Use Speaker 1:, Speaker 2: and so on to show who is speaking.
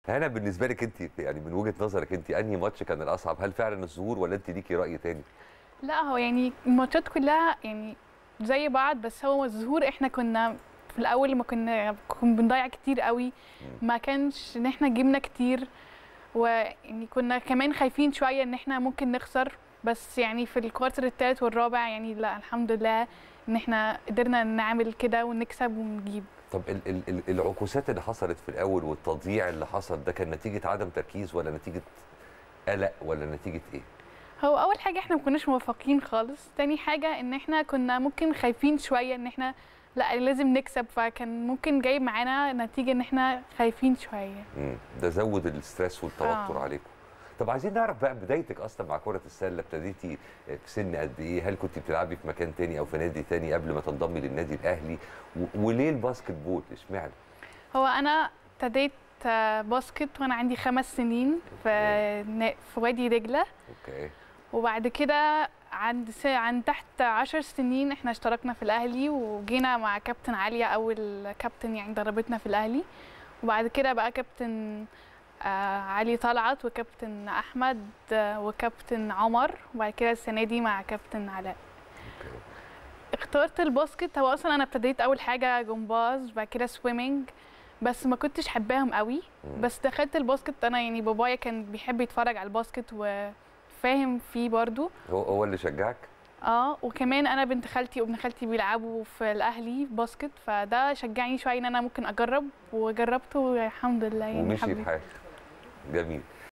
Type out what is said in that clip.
Speaker 1: هنا بالنسبه لك انت يعني من وجهه نظرك انت انهي ماتش كان الاصعب هل فعلا الظهور ولا انت ليكي راي تاني
Speaker 2: لا هو يعني الماتشات كلها يعني زي بعض بس هو الظهور احنا كنا في الاول ما كنا كنا بنضيع كتير قوي ما كانش ان احنا جبنا كتير ويعني كنا كمان خايفين شويه ان احنا ممكن نخسر بس يعني في الكوارتر الثالث والرابع يعني لا الحمد لله ان احنا قدرنا نعمل كده ونكسب ونجيب
Speaker 1: طب ال ال ال العكوسات اللي حصلت في الاول والتضييع اللي حصل ده كان نتيجه عدم تركيز ولا نتيجه قلق ولا نتيجه ايه
Speaker 2: هو اول حاجه احنا ما كناش موفقين خالص تاني حاجه ان احنا كنا ممكن خايفين شويه ان احنا لا لازم نكسب فكان ممكن جايب معانا نتيجه ان احنا خايفين شويه
Speaker 1: مم. ده زود الاسترس والتوتر
Speaker 2: آه.
Speaker 1: عليكم طب عايزين نعرف بقى بدايتك اصلا مع كره السله ابتديتي في سن قد ايه هل كنت بتلعبي في مكان تاني او في نادي تاني قبل ما تنضمي للنادي الاهلي و- وليه الباسكت بول اشمعنى
Speaker 2: هو انا ابتديت آه، باسكت وانا عندي خمس سنين في نا- في وادي دجله
Speaker 1: اوكي
Speaker 2: وبعد كده عند س... عن تحت عشر سنين احنا اشتركنا في الاهلي وجينا مع كابتن عالية اول كابتن يعني دربتنا في الاهلي وبعد كده بقى كابتن آه علي طلعت وكابتن احمد آه وكابتن عمر وبعد كده السنه دي مع كابتن علاء
Speaker 1: اوكي
Speaker 2: اخترت الباسكت هو اصلا انا ابتديت اول حاجه جمباز بعد كده سويمنج بس ما كنتش حباهم قوي
Speaker 1: مم.
Speaker 2: بس دخلت الباسكت انا يعني بابايا كان بيحب يتفرج على الباسكت وفاهم فيه برضو
Speaker 1: هو هو اللي شجعك
Speaker 2: اه وكمان انا بنت خالتي وابن خالتي بيلعبوا في الاهلي باسكت فده شجعني شويه ان انا ممكن اجرب وجربت والحمد لله يعني
Speaker 1: ومشي
Speaker 2: حبيت.
Speaker 1: الحال جميل